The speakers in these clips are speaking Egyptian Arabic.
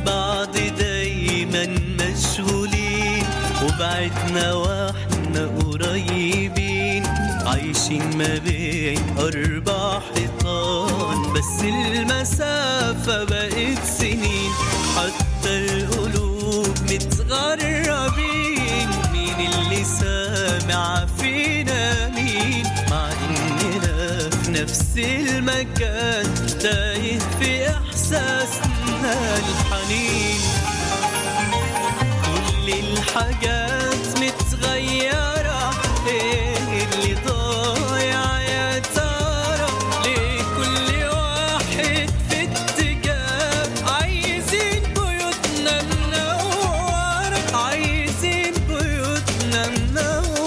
بعض دايما مشغولين وبعدنا واحنا قريبين عايشين ما بين أربع حيطان بس المسافة بقت سنين حتى القلوب متغربين مين اللي سامع فينا مين مع إننا في نفس المكان تايه في إحساسنا الحنين كل الحاجات متغيرة ايه اللي ضايع يا ترى ليه كل واحد في اتجاه عايزين بيوتنا منورة عايزين بيوتنا منورة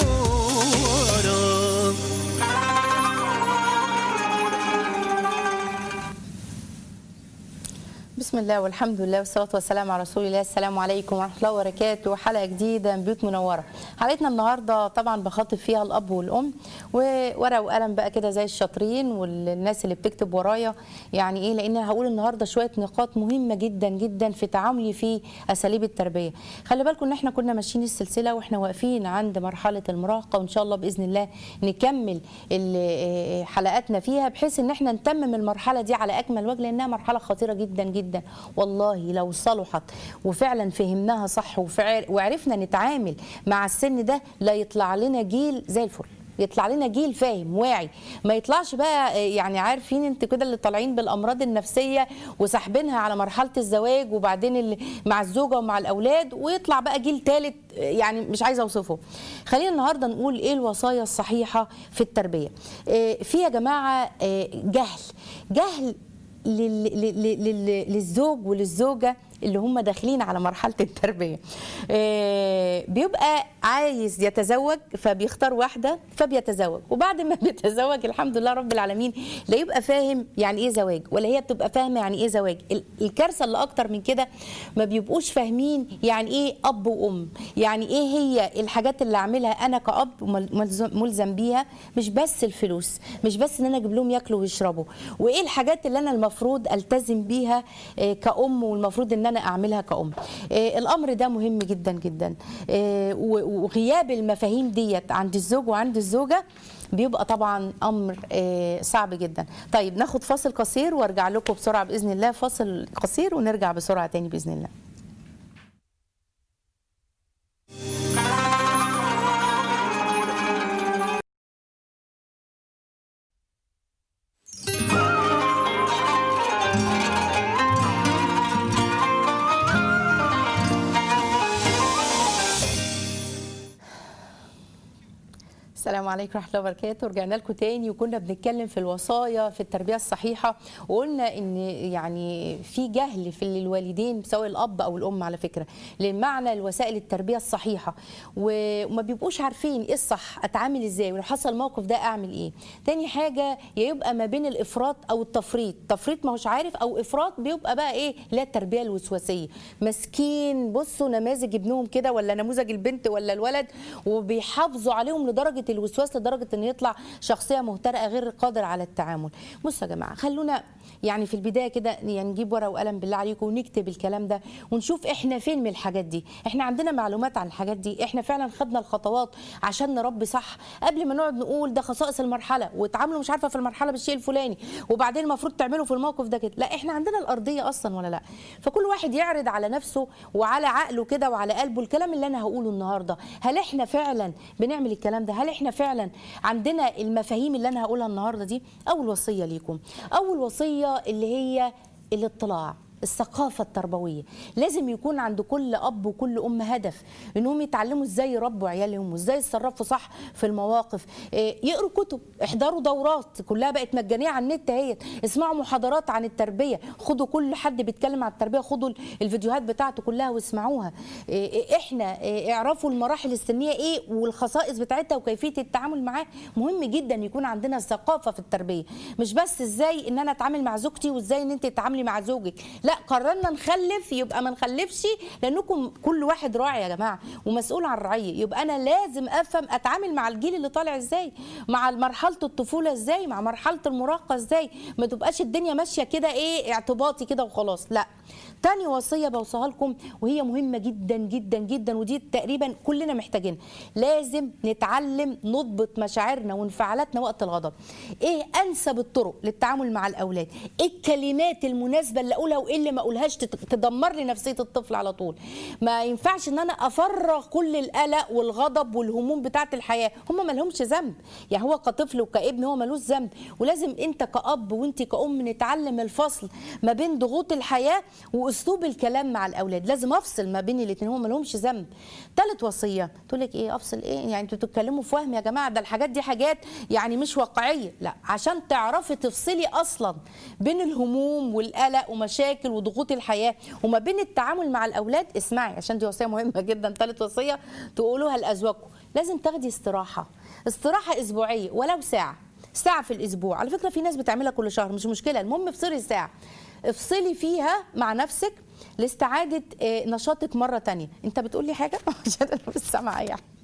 بسم الله والحمد لله والصلاة والسلام على رسول الله السلام عليكم ورحمة الله وبركاته حلقة جديدة من بيوت منورة حلقتنا النهاردة طبعا بخاطب فيها الأب والأم وورقة وقلم بقى كده زي الشاطرين والناس اللي بتكتب ورايا يعني إيه لأن أنا هقول النهاردة شوية نقاط مهمة جدا جدا في تعاملي في أساليب التربية خلي بالكم إن إحنا كنا ماشيين السلسلة وإحنا واقفين عند مرحلة المراهقة وإن شاء الله بإذن الله نكمل ال- حلقاتنا فيها بحيث إن إحنا نتمم المرحلة دي على أكمل وجه لأنها مرحلة خطيرة جدا جدا والله لو صلحت وفعلا فهمناها صح وفعل وعرفنا نتعامل مع السن ده لا يطلع لنا جيل زي الفل يطلع لنا جيل فاهم واعي ما يطلعش بقى آه، يعني عارفين انت كده اللي طالعين بالامراض النفسيه وساحبينها على مرحله الزواج وبعدين اللي مع الزوجه ومع الاولاد ويطلع بقى جيل ثالث يعني مش عايزه اوصفه خلينا النهارده نقول ايه الوصايا الصحيحه في التربيه آه، في يا جماعه آه، جهل جهل لل- لل- لل- للزوج وللزوجه اللي هم داخلين على مرحله التربيه آه، بيبقى عايز يتزوج فبيختار واحده فبيتزوج وبعد ما بيتزوج الحمد لله رب العالمين لا يبقى فاهم يعني ايه زواج ولا هي بتبقى فاهمه يعني ايه زواج ال- الكارثه اللي اكتر من كده ما بيبقوش فاهمين يعني ايه اب وام يعني ايه هي الحاجات اللي اعملها انا كاب ومل- ملزم ملزم بيها مش بس الفلوس مش بس ان انا اجيب لهم ياكلوا ويشربوا وايه الحاجات اللي انا المفروض التزم بيها آه، كأم والمفروض ان انا اعملها كأم آه، الامر ده مهم جدا جدا آه، و- وغياب المفاهيم ديت عند الزوج وعند الزوجه بيبقى طبعا امر آه، صعب جدا طيب ناخد فاصل قصير وارجع لكم بسرعه باذن الله فاصل قصير ونرجع بسرعه تاني باذن الله السلام عليكم ورحمه الله وبركاته رجعنا لكم تاني وكنا بنتكلم في الوصايا في التربيه الصحيحه وقلنا ان يعني في جهل في الوالدين سواء الاب او الام على فكره لمعنى الوسائل التربيه الصحيحه و- وما بيبقوش عارفين ايه الصح اتعامل ازاي ولو حصل الموقف ده اعمل ايه تاني حاجه يا يبقى ما بين الافراط او التفريط تفريط ما هوش عارف او افراط بيبقى بقى ايه لا التربيه الوسواسيه مسكين بصوا نماذج ابنهم كده ولا نموذج البنت ولا الولد وبيحافظوا عليهم لدرجه الوسواس لدرجه ان يطلع شخصيه مهترئه غير قادر على التعامل بصوا يا جماعه خلونا يعني في البدايه كده يعني نجيب ورقه وقلم بالله عليكم ونكتب الكلام ده ونشوف احنا فين من الحاجات دي احنا عندنا معلومات عن الحاجات دي احنا فعلا خدنا الخطوات عشان نربي صح قبل ما نقعد نقول ده خصائص المرحله وتعاملوا مش عارفه في المرحله بالشيء الفلاني وبعدين المفروض تعملوا في الموقف ده كده لا احنا عندنا الارضيه اصلا ولا لا فكل واحد يعرض على نفسه وعلى عقله كده وعلى قلبه الكلام اللي انا هقوله النهارده هل احنا فعلا بنعمل الكلام ده هل احنا فعلا عندنا المفاهيم اللي انا هقولها النهارده دي اول وصيه ليكم اول وصيه اللي هي الاطلاع الثقافة التربوية لازم يكون عند كل أب وكل أم هدف إنهم يتعلموا إزاي يربوا عيالهم وإزاي يتصرفوا صح في المواقف إيه، يقروا كتب احضروا دورات كلها بقت مجانية على النت اهي اسمعوا محاضرات عن التربية خدوا كل حد بيتكلم عن التربية خدوا الفيديوهات بتاعته كلها واسمعوها إيه، إيه، احنا إيه، اعرفوا المراحل السنية ايه والخصائص بتاعتها وكيفية التعامل معاه مهم جدا يكون عندنا ثقافة في التربية مش بس ازاي ان انا اتعامل مع زوجتي وازاي ان انت تتعاملي مع زوجك لا قررنا نخلف يبقى ما نخلفش لانكم كل واحد راعي يا جماعه ومسؤول عن الرعيه يبقى انا لازم افهم اتعامل مع الجيل اللي طالع ازاي مع مرحله الطفوله ازاي مع مرحله المراهقه ازاي ما تبقاش الدنيا ماشيه كده ايه اعتباطي كده وخلاص لا تاني وصيه بوصيها لكم وهي مهمه جدا جدا جدا ودي تقريبا كلنا محتاجينها لازم نتعلم نضبط مشاعرنا وانفعالاتنا وقت الغضب ايه انسب الطرق للتعامل مع الاولاد ايه الكلمات المناسبه اللي اقولها وايه اللي ما اقولهاش تت- تدمر لي نفسيه الطفل على طول ما ينفعش ان انا افرغ كل القلق والغضب والهموم بتاعه الحياه هم ما لهمش ذنب يعني هو كطفل وكابن هو ملوش ذنب ولازم انت كاب وانت كأم نتعلم الفصل ما بين ضغوط الحياه واسلوب الكلام مع الاولاد لازم افصل ما بين الاثنين هم ما لهمش ذنب ثالث وصيه تقول لك ايه افصل ايه يعني انتوا بتتكلموا في وهم يا جماعه ده الحاجات دي حاجات يعني مش واقعيه لا عشان تعرفي تفصلي اصلا بين الهموم والقلق ومشاكل وضغوط الحياه وما بين التعامل مع الاولاد اسمعي عشان دي وصيه مهمه جدا ثالث وصيه تقولوها لازواجكم لازم تاخدي استراحه استراحه اسبوعيه ولو ساعه ساعة في الأسبوع على فكرة في ناس بتعملها كل شهر مش مشكلة المهم افصلي ساعة افصلي فيها مع نفسك لاستعادة آه، نشاطك مرة تانية انت بتقول لي حاجة عشان انا مش سامعة اي حاجة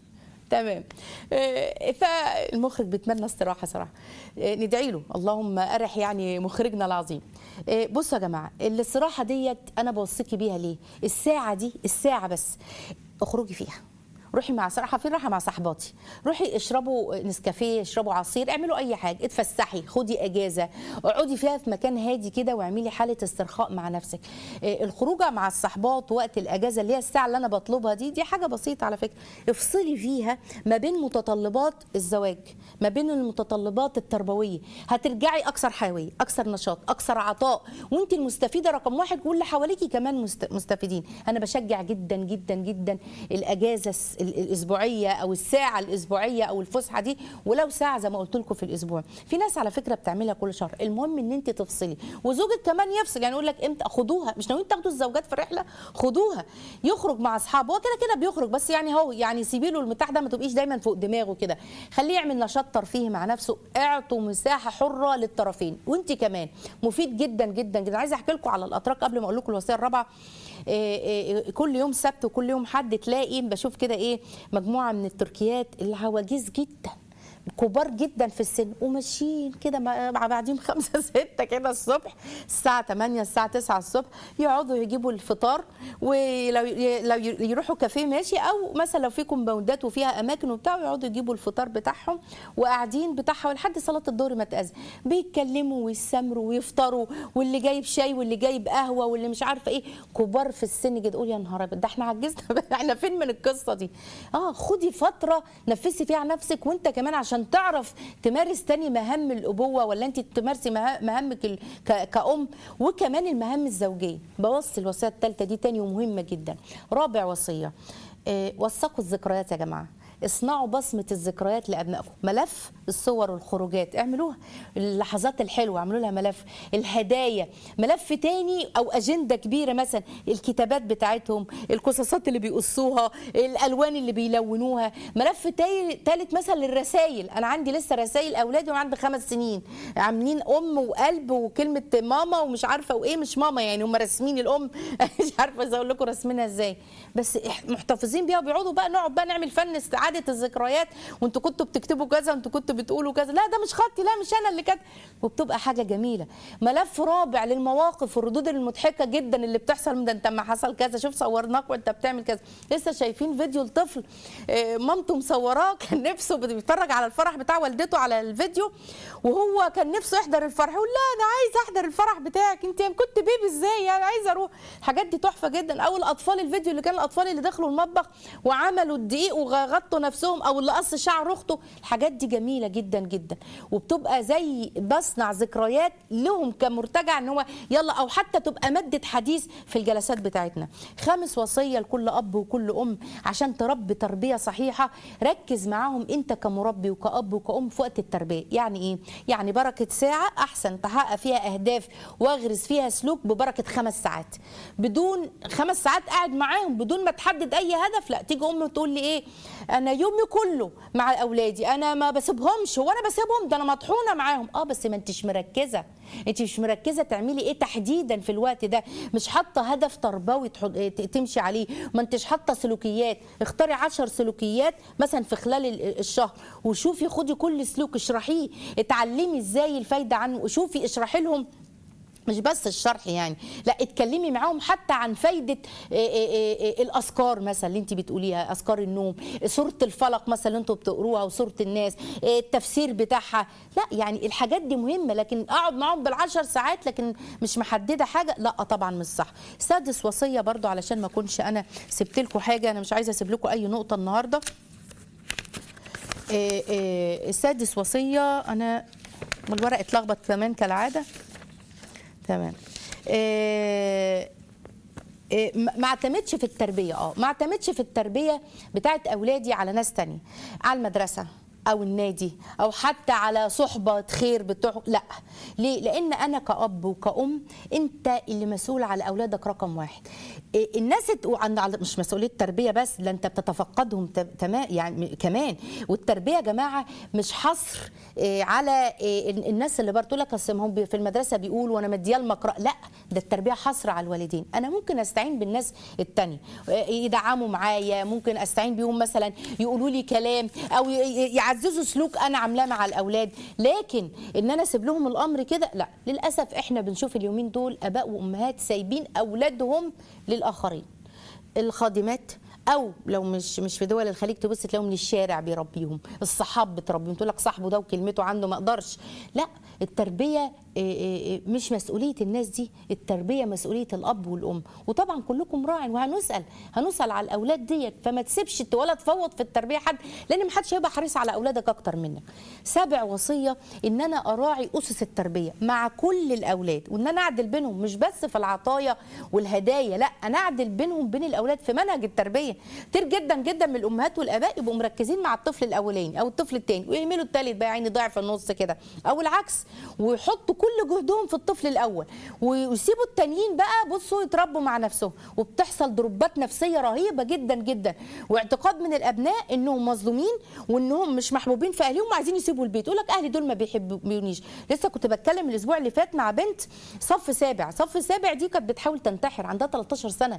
تمام آه، فالمخرج بيتمنى استراحه صراحه آه، ندعي له اللهم ارح يعني مخرجنا العظيم آه، بصوا يا جماعه الاستراحه ديت انا بوصيكي بيها ليه الساعه دي الساعه بس اخرجي فيها روحي مع صراحه في راحه مع صاحباتي روحي اشربوا نسكافيه اشربوا عصير اعملوا اي حاجه اتفسحي خدي اجازه اقعدي فيها في مكان هادي كده واعملي حاله استرخاء مع نفسك آه، الخروجه مع الصحبات وقت الاجازه اللي هي الساعه اللي انا بطلبها دي دي حاجه بسيطه على فكره افصلي فيها ما بين متطلبات الزواج ما بين المتطلبات التربويه هترجعي اكثر حيويه اكثر نشاط اكثر عطاء وانت المستفيده رقم واحد واللي حواليكي كمان مست- مستفيدين انا بشجع جدا جدا جدا الاجازه الس- ال- الاسبوعيه او الساعه الاسبوعيه او الفسحه دي ولو ساعه زي ما قلت لكم في الاسبوع في ناس على فكره بتعملها كل شهر المهم ان انت تفصلي وزوجك كمان يفصل يعني يقول لك امتى خدوها مش ناويين تاخدوا الزوجات في رحله خدوها يخرج مع اصحابه هو كده كده بيخرج بس يعني هو يعني سيبي له المتاح ده ما تبقيش دايما فوق دماغه كده خليه يعمل نشاط ترفيهي مع نفسه اعطوا مساحه حره للطرفين وانت كمان مفيد جدا جدا جدا عايزه احكي لكم على الاتراك قبل ما اقول لكم الوصيه الرابعه إيه إيه كل يوم سبت وكل يوم حد تلاقي بشوف كده ايه مجموعه من التركيات العواجيز جدا كبار جدا في السن وماشيين كده مع مع بعضهم خمسة ستة كده الصبح الساعة 8 الساعة 9 الصبح يقعدوا يجيبوا الفطار ولو ي- لو ي- يروحوا كافيه ماشي أو مثلا لو في كومباوندات وفيها أماكن وبتاع يقعدوا يجيبوا الفطار بتاعهم وقاعدين بتاعها لحد صلاة الظهر ما تأذن بيتكلموا ويسمروا ويفطروا واللي جايب شاي واللي جايب قهوة واللي مش عارفة إيه كبار في السن كده تقول يا نهار أبيض ده إحنا عجزنا احنا فين من القصة دي اه خدي فترة نفسي فيها نفسك وانت كمان عشان تعرف تمارس تاني مهام الابوه ولا انت تمارسي مها- مهامك ال- ك- كأم وكمان المهام الزوجيه بوصي الوصيه الثالثه دي تاني ومهمه جدا رابع وصيه آه، وثقوا الذكريات يا جماعه اصنعوا بصمة الذكريات لأبنائكم ملف الصور والخروجات اعملوها اللحظات الحلوة اعملوا لها ملف الهدايا ملف تاني أو أجندة كبيرة مثلا الكتابات بتاعتهم القصصات اللي بيقصوها الألوان اللي بيلونوها ملف تاي- تالت مثلا للرسائل أنا عندي لسه رسائل أولادي وعندي خمس سنين عاملين أم وقلب وكلمة ماما ومش عارفة وإيه مش ماما يعني هم راسمين الأم مش عارفة إزاي أقول لكم راسمينها إزاي بس إح- محتفظين بيها وبيقعدوا بقى نقعد بقى نعمل فن استعادة الذكريات وانتوا كنتوا بتكتبوا كذا وانتوا كنتوا بتقولوا كذا لا ده مش خطي لا مش انا اللي كاتب وبتبقى حاجه جميله ملف رابع للمواقف والردود المضحكه جدا اللي بتحصل من ده انت ما حصل كذا شوف صورناك وانت بتعمل كذا لسه شايفين فيديو لطفل آه، مامته مصوراه كان نفسه بيتفرج على الفرح بتاع والدته على الفيديو وهو كان نفسه يحضر الفرح يقول لا انا عايز احضر الفرح بتاعك انت كنت بيبي ازاي يعني عايزه اروح الحاجات دي تحفه جدا او الاطفال الفيديو اللي كان الاطفال اللي دخلوا المطبخ وعملوا الدقيق وغطوا نفسهم او اللي قص شعر اخته الحاجات دي جميله جدا جدا وبتبقى زي بصنع ذكريات لهم كمرتجع ان هو يلا او حتى تبقى ماده حديث في الجلسات بتاعتنا خامس وصيه لكل اب وكل ام عشان تربي تربيه صحيحه ركز معاهم انت كمربي وكاب وكأم في وقت التربيه يعني ايه يعني بركه ساعه احسن تحقق فيها اهداف واغرس فيها سلوك ببركه خمس ساعات بدون خمس ساعات قاعد معاهم بدون ما تحدد اي هدف لا تيجي ام تقول لي ايه انا يومي كله مع اولادي انا ما بسيبهمش هو انا بسيبهم ده انا مطحونه معاهم اه بس ما انتش مركزه انت مش مركزه تعملي ايه تحديدا في الوقت ده مش حاطه هدف تربوي تحط- ت- تمشي عليه ما انتش حاطه سلوكيات اختاري عشر سلوكيات مثلا في خلال ال- الشهر وشوفي خدي كل سلوك اشرحيه اتعلمي ازاي الفايده عنه وشوفي اشرحي لهم مش بس الشرح يعني لا اتكلمي معاهم حتى عن فايده إيه إيه إيه إيه الاذكار مثلا اللي انت بتقوليها اذكار النوم سوره الفلق مثلا اللي انتوا بتقروها وسوره الناس إيه التفسير بتاعها لا يعني الحاجات دي مهمه لكن اقعد معاهم بالعشر ساعات لكن مش محدده حاجه لا طبعا مش صح سادس وصيه برضو علشان ما اكونش انا سبت لكم حاجه انا مش عايزه اسيب لكم اي نقطه النهارده إيه إيه السادس وصيه انا والورق اتلخبط كمان كالعاده تمام إيه إيه، ما ما اعتمدش في التربيه اه ما اعتمدش في التربيه بتاعت اولادي على ناس تانية على المدرسه او النادي او حتى على صحبه خير بتوع لا ليه لان انا كاب وكأم انت اللي مسؤول على اولادك رقم واحد إيه، الناس الت- وعن- على- مش مسؤوليه تربيه بس ده انت بتتفقدهم تمام يعني م- كمان والتربيه يا جماعه مش حصر إيه، على إيه، ال- الناس اللي برضه لك اصل هم بي- في المدرسه بيقولوا وانا مدياه المقرأ لا ده التربيه حصر على الوالدين انا ممكن استعين بالناس التانية إيه، يدعموا معايا ممكن استعين بيهم مثلا يقولوا لي كلام او ي- ي- يعززوا سلوك انا عاملاه مع الاولاد لكن ان انا اسيب لهم الامر كده لا للاسف احنا بنشوف اليومين دول اباء وامهات سايبين اولادهم للاخرين الخادمات او لو مش مش في دول الخليج تبص تلاقيهم من الشارع بيربيهم الصحاب بتربيهم تقول لك صاحبه ده وكلمته عنده ما اقدرش لا التربيه إيه إيه إيه مش مسؤوليه الناس دي التربيه مسؤوليه الاب والام وطبعا كلكم راع وهنسال هنسال على الاولاد ديت فما تسيبش ولا تفوض في التربيه حد لان محدش هيبقى حريص على اولادك اكتر منك سابع وصيه ان انا اراعي اسس التربيه مع كل الاولاد وان انا اعدل بينهم مش بس في العطايا والهدايا لا انا اعدل بينهم بين الاولاد في منهج التربيه كتير جدا جدا من الامهات والاباء يبقوا مركزين مع الطفل الاولاني او الطفل الثاني ويهملوا الثالث بقى يعني ضايع في النص كده او العكس ويحطوا كل جهدهم في الطفل الاول ويسيبوا التانيين بقى بصوا يتربوا مع نفسهم وبتحصل ضربات نفسيه رهيبه جدا جدا واعتقاد من الابناء انهم مظلومين وانهم مش محبوبين في اهلهم وعايزين يسيبوا البيت يقول لك اهلي دول ما بيحبونيش لسه كنت بتكلم الاسبوع اللي فات مع بنت صف سابع صف سابع دي كانت بتحاول تنتحر عندها 13 سنه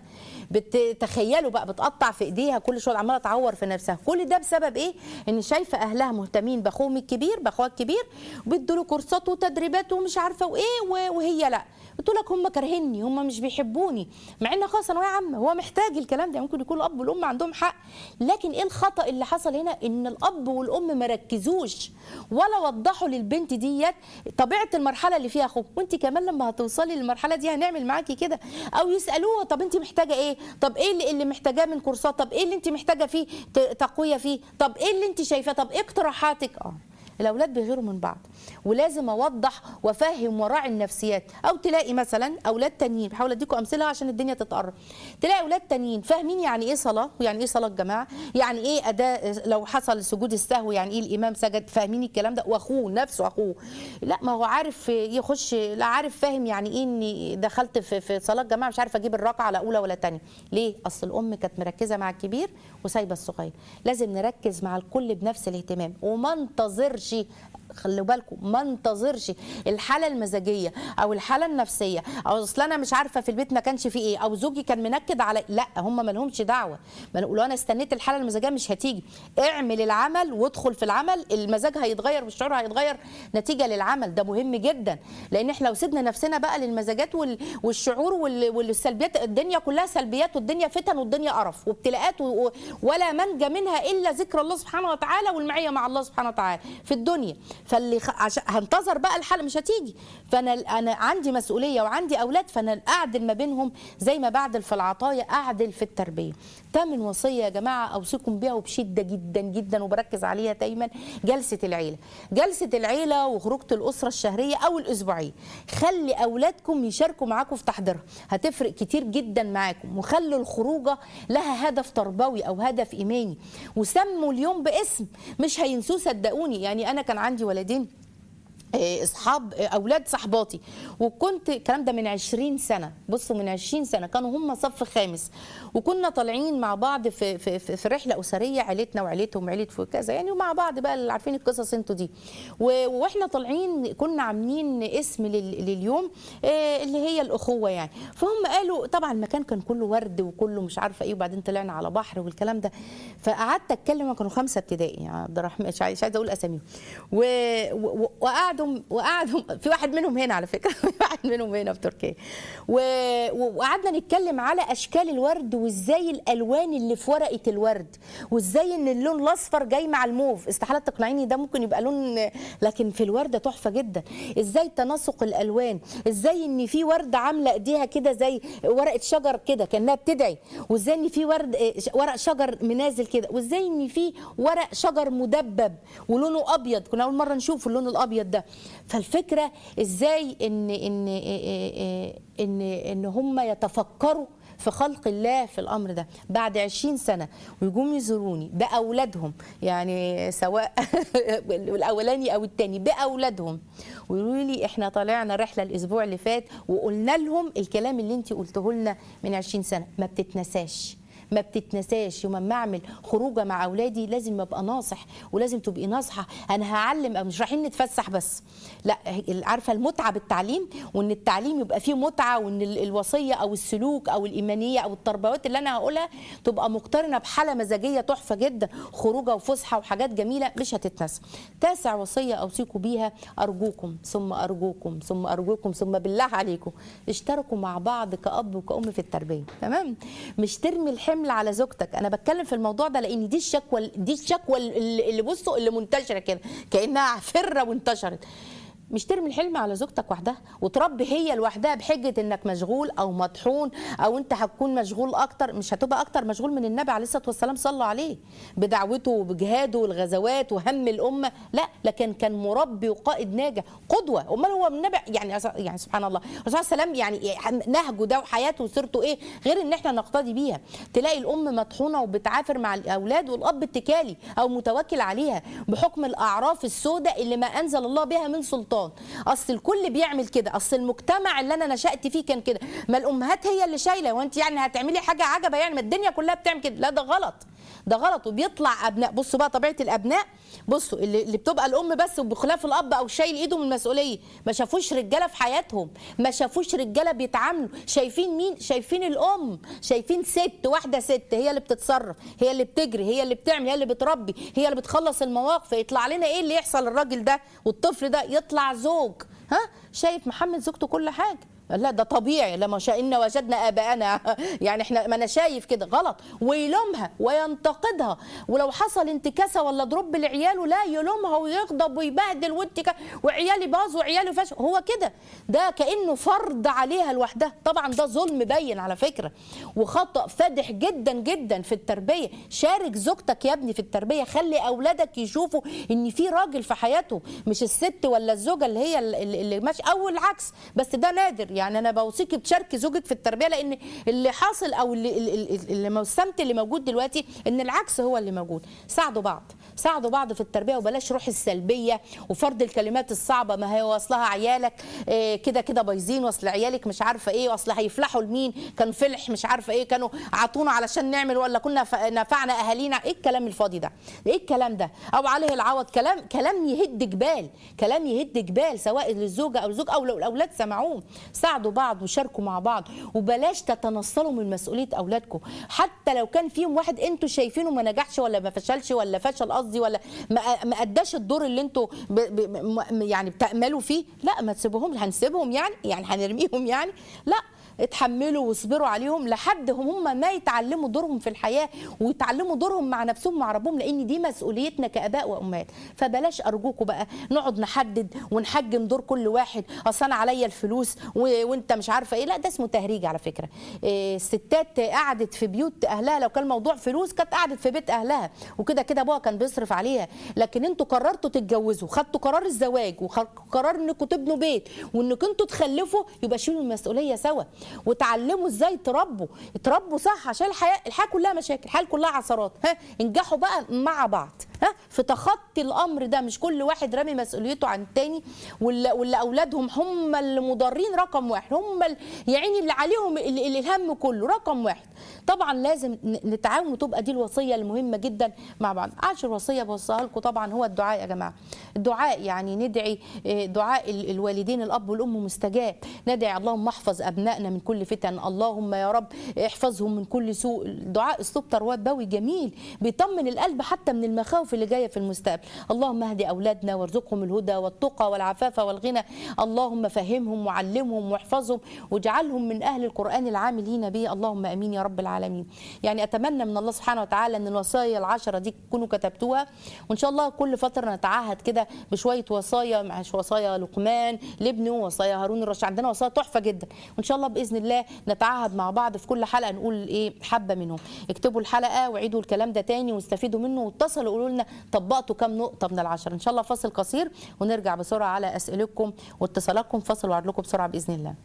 بتتخيلوا بقى بتقطع في ايديها كل شويه عماله تعور في نفسها كل ده بسبب ايه ان شايفه اهلها مهتمين باخوهم الكبير باخوها الكبير بيدوا له كورسات وتدريبات ومش عارفه وايه و- وهي لا بتقول لك هم كارهيني هم مش بيحبوني مع ان خلاص ثانويه عامه هو محتاج الكلام ده ممكن يكون الاب والام عندهم حق لكن ايه الخطا اللي حصل هنا ان الاب والام ما ركزوش ولا وضحوا للبنت ديت طبيعه المرحله اللي فيها اخوك وانت كمان لما هتوصلي للمرحله دي هنعمل معاكي كده او يسالوها طب انت محتاجه ايه طب ايه اللي, اللي محتاجاه من كورسات طب ايه اللي انت محتاجه فيه ت- تقويه فيه طب ايه اللي انت شايفاه طب ايه اقتراحاتك اه الاولاد بيغيروا من بعض ولازم اوضح وافهم وراعي النفسيات او تلاقي مثلا اولاد تانيين بحاول اديكم امثله عشان الدنيا تتقرب تلاقي اولاد تانيين فاهمين يعني ايه صلاه ويعني ايه صلاه جماعه يعني ايه اداء لو حصل سجود السهو يعني ايه الامام سجد فاهمين الكلام ده واخوه نفسه اخوه لا ما هو عارف يخش لا عارف فاهم يعني ايه اني دخلت في في صلاه جماعه مش عارف اجيب الركعه لا اولى ولا ثانيه ليه اصل الام كانت مركزه مع الكبير وسايبه الصغير لازم نركز مع الكل بنفس الاهتمام وما انتظرش خلوا بالكم ما انتظرش الحاله المزاجيه او الحاله النفسيه او اصل انا مش عارفه في البيت ما كانش فيه ايه او زوجي كان منكد على لا هم ما لهمش دعوه ما لو انا استنيت الحاله المزاجيه مش هتيجي اعمل العمل وادخل في العمل المزاج هيتغير والشعور هيتغير نتيجه للعمل ده مهم جدا لان احنا لو سيبنا نفسنا بقى للمزاجات وال- والشعور وال- والسلبيات الدنيا كلها سلبيات والدنيا فتن والدنيا قرف وابتلاءات و- و- ولا منجى منها الا ذكر الله سبحانه وتعالى والمعيه مع الله سبحانه وتعالى في الدنيا فاللي خ... عشان هنتظر بقى الحاله مش هتيجي فانا انا عندي مسؤوليه وعندي اولاد فانا اعدل ما بينهم زي ما بعدل في العطايا اعدل في التربيه تامن وصيه يا جماعه اوصيكم بيها وبشده جدا جدا وبركز عليها دايما جلسه العيله جلسه العيله وخروجه الاسره الشهريه او الاسبوعيه خلي اولادكم يشاركوا معاكم في تحضيرها هتفرق كتير جدا معاكم وخلوا الخروجه لها هدف تربوي او هدف ايماني وسموا اليوم باسم مش هينسوه صدقوني يعني انا كان عندي ولدين آه، اصحاب آه، اولاد صحباتي وكنت الكلام ده من 20 سنه بصوا من 20 سنه كانوا هم صف خامس وكنا طالعين مع بعض في في في, في رحله اسريه عيلتنا وعيلتهم عيله في كذا يعني ومع بعض بقى اللي عارفين القصص انتوا دي و- واحنا طالعين كنا عاملين اسم لل- لليوم آه، اللي هي الاخوه يعني فهم قالوا طبعا المكان كان كله ورد وكله مش عارفه ايه وبعدين طلعنا على بحر والكلام ده فقعدت اتكلم كانوا خمسه ابتدائي يعني عبد الرحمن مش عايز- مش عايزه اقول اساميهم و- و- وقعدوا وقعدهم وقعدهم في واحد منهم هنا على فكره في واحد منهم هنا في تركيا و- و- وقعدنا نتكلم على اشكال الورد وازاي الالوان اللي في ورقه الورد وازاي ان اللون الاصفر جاي مع الموف استحاله تقنعيني ده ممكن يبقى لون لكن في الورده تحفه جدا ازاي تناسق الالوان ازاي ان في ورده عامله ايديها كده زي ورقه شجر كده كانها بتدعي وازاي ان في ورد إيه، ش- ورق شجر منازل كده وازاي ان في ورق شجر مدبب ولونه ابيض كنا اول مره نشوف اللون الابيض ده فالفكره ازاي ان ان إيه إيه إيه ان ان هم يتفكروا في خلق الله في الامر ده بعد 20 سنه ويجوا يزوروني باولادهم يعني سواء الاولاني او الثاني باولادهم ويقولوا لي احنا طلعنا رحله الاسبوع اللي فات وقلنا لهم الكلام اللي انت قلته لنا من 20 سنه ما بتتنساش ما بتتنساش يوم ما اعمل خروجه مع اولادي لازم ابقى ناصح ولازم تبقي ناصحه انا هعلم مش رايحين نتفسح بس لا عارفه المتعه بالتعليم وان التعليم يبقى فيه متعه وان ال- الوصيه او السلوك او الايمانيه او التربوات اللي انا هقولها تبقى مقترنه بحاله مزاجيه تحفه جدا خروجه وفسحه وحاجات جميله مش هتتنسى تاسع وصيه اوصيكم بيها ارجوكم ثم ارجوكم ثم ارجوكم ثم بالله عليكم اشتركوا مع بعض كاب وكأم في التربيه تمام مش ترمي الحمل على زوجتك انا بتكلم في الموضوع ده لان دي الشكوى دي الشكوى اللي اللي بصوا اللي منتشره كده كانها فره وانتشرت مش ترمي الحلم على زوجتك وحدها وتربي هي لوحدها بحجه انك مشغول او مطحون او انت هتكون مشغول اكتر مش هتبقى اكتر مشغول من النبي عليه الصلاه والسلام صلوا عليه بدعوته وبجهاده والغزوات وهم الامه لا لكن كان مربي وقائد ناجح قدوه امال هو النبي يعني يعني سبحان الله الرسول صلى الله عليه وسلم يعني نهجه ده وحياته وسيرته ايه غير ان احنا نقتدي بيها تلاقي الام مطحونه وبتعافر مع الاولاد والاب اتكالي او متوكل عليها بحكم الاعراف السوداء اللي ما انزل الله بها من سلطان اصل الكل بيعمل كده اصل المجتمع اللي انا نشات فيه كان كده ما الامهات هي اللي شايله وانت يعني هتعملي حاجه عجبه يعني ما الدنيا كلها بتعمل كده لا ده غلط ده غلط وبيطلع ابناء بصوا بقى طبيعه الابناء بصوا اللي, اللي بتبقى الام بس وبخلاف الاب او شايل ايده من المسؤوليه ما شافوش رجاله في حياتهم ما شافوش رجاله بيتعاملوا شايفين مين شايفين الام شايفين ست واحده ست هي اللي بتتصرف هي اللي بتجري هي اللي بتعمل هي اللي بتربي هي اللي بتخلص المواقف يطلع لنا ايه اللي يحصل الراجل ده والطفل ده يطلع زوج ها شايف محمد زوجته كل حاجه لا ده طبيعي لما شئنا وجدنا اباءنا يعني احنا ما انا شايف كده غلط ويلومها وينتقدها ولو حصل انتكاسه ولا ضرب لعياله لا يلومها ويغضب ويبهدل وانت ك... وعيالي باظوا وعيالي فشل هو كده ده كانه فرض عليها لوحدها طبعا ده ظلم باين على فكره وخطا فادح جدا جدا في التربيه شارك زوجتك يا ابني في التربيه خلي اولادك يشوفوا ان في راجل في حياتهم مش الست ولا الزوجه اللي هي اللي, اللي ماشي او العكس بس ده نادر يعني انا بوصيكي تشاركي زوجك في التربيه لان اللي حاصل او اللي اللي, اللي السمت اللي موجود دلوقتي ان العكس هو اللي موجود ساعدوا بعض ساعدوا بعض في التربيه وبلاش روح السلبيه وفرض الكلمات الصعبه ما هي واصلها عيالك إيه كده كده بايظين واصل عيالك مش عارفه ايه واصل هيفلحوا لمين كان فلح مش عارفه ايه كانوا عطونا علشان نعمل ولا كنا ف- نفعنا اهالينا ايه الكلام الفاضي ده ايه الكلام ده او عليه العوض كلام كلام يهد جبال كلام يهد جبال سواء للزوجه او الزوج او لو الاولاد سمعوه ساعدوا بعض وشاركوا مع بعض وبلاش تتنصلوا من مسؤوليه اولادكم حتى لو كان فيهم واحد انتوا شايفينه ما نجحش ولا ما فشلش ولا فشل قصدي ولا ما ما اداش الدور اللي انتوا ب ب م- يعني بتاملوا فيه لا ما تسيبوهم هنسيبهم يعني يعني هنرميهم يعني لا اتحملوا واصبروا عليهم لحد هم ما يتعلموا دورهم في الحياه ويتعلموا دورهم مع نفسهم مع ربهم لان دي مسؤوليتنا كاباء وامهات فبلاش ارجوكم بقى نقعد نحدد ونحجم دور كل واحد اصل انا عليا الفلوس و- وانت مش عارفه ايه لا ده اسمه تهريج على فكره إيه، الستات قعدت في بيوت اهلها لو كان موضوع فلوس كانت قعدت في بيت اهلها وكده كده ابوها كان بيصرف عليها لكن انتوا قررتوا تتجوزوا خدتوا قرار الزواج وقرار انكم تبنوا بيت وانكم انتوا تخلفوا يبقى شيلوا المسؤوليه سوا وتعلموا ازاي تربوا تربوا صح عشان الحياه الحياه كلها مشاكل الحياه كلها عثرات ها انجحوا بقى مع بعض ها في تخطي الامر ده مش كل واحد رامي مسؤوليته عن التاني واللي, واللي اولادهم هم المضرين رقم واحد هم ال- يا عيني اللي عليهم ال- ال- الهم كله رقم واحد طبعا لازم ن- نتعاون وتبقى دي الوصيه المهمه جدا مع بعض عاشر وصيه بوصيها لكم طبعا هو الدعاء يا جماعه الدعاء يعني ندعي آه، دعاء ال- الوالدين الاب والام مستجاب ندعي اللهم احفظ ابنائنا من كل فتن اللهم يا رب احفظهم من كل سوء الدعاء اسلوب تروات بوي جميل بيطمن القلب حتى من المخاوف الظروف اللي جايه في المستقبل اللهم اهدي اولادنا وارزقهم الهدى والتقى والعفاف والغنى اللهم فهمهم وعلمهم واحفظهم واجعلهم من اهل القران العاملين به اللهم امين يا رب العالمين يعني اتمنى من الله سبحانه وتعالى ان الوصايا العشره دي تكونوا كتبتوها وان شاء الله كل فتره نتعهد كده بشويه وصايا مع وصايا لقمان لابنه وصايا هارون الرشيد عندنا وصايا تحفه جدا وان شاء الله باذن الله نتعهد مع بعض في كل حلقه نقول ايه حبه منهم اكتبوا الحلقه وعيدوا الكلام ده تاني واستفيدوا منه واتصلوا قولوا لنا طبقتوا كام نقطه من العشره ان شاء الله فاصل قصير ونرجع بسرعه على اسئلتكم واتصالاتكم فاصل وعد لكم بسرعه باذن الله